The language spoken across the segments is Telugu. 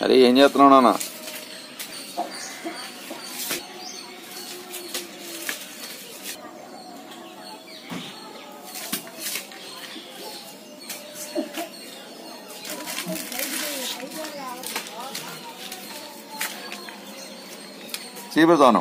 అరే ఏం చేస్తున్నావు నాన్న చీపుతాను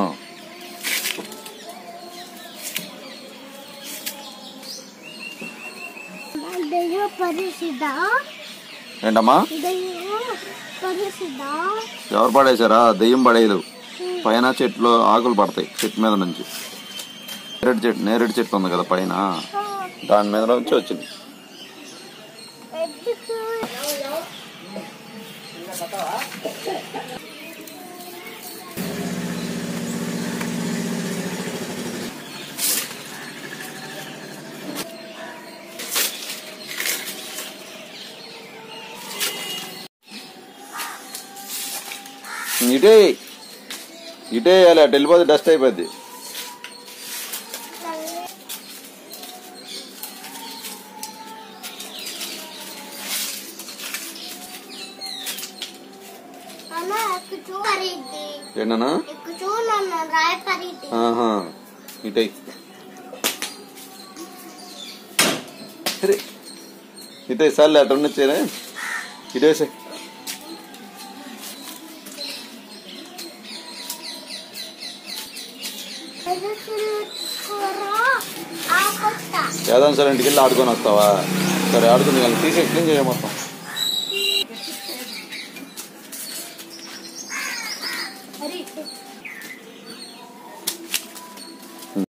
దయ్యం పరిసిదా ఏంటమ్మా దయ్యం పరిసిదా ఎవరు పడేశారా దెయ్యం పడేయదు పైన చెట్లు ఆకులు పడతాయి చెట్టు మీద నుంచి నేరేడు చెట్టు నేరేడు చెట్టు ఉంది కదా పైన దాని మీద నుంచి వచ్చింది ఎందుకు ఇటే ఇటే వేయాలి అటు వెళ్ళిపోతే డస్ట్ అయిపోద్ది అన్న ఎక్కుచూ పరిద్ది ఏంటన్నా ఎక్కుచూ నన్ను రాయ పరిద్ది ఆహా ఇటే అరే ఇటే సార్లే అటు ఉండొచ్చేరే ఇటేసే కూర ఆ కొత్త యాదవ్ సార్ ఇంటికి వెళ్ళి ఆడుకొని వస్తావా సరే ఆడుకుని వెళ్ళి తీసి క్లీన్ చేయ మొత్తం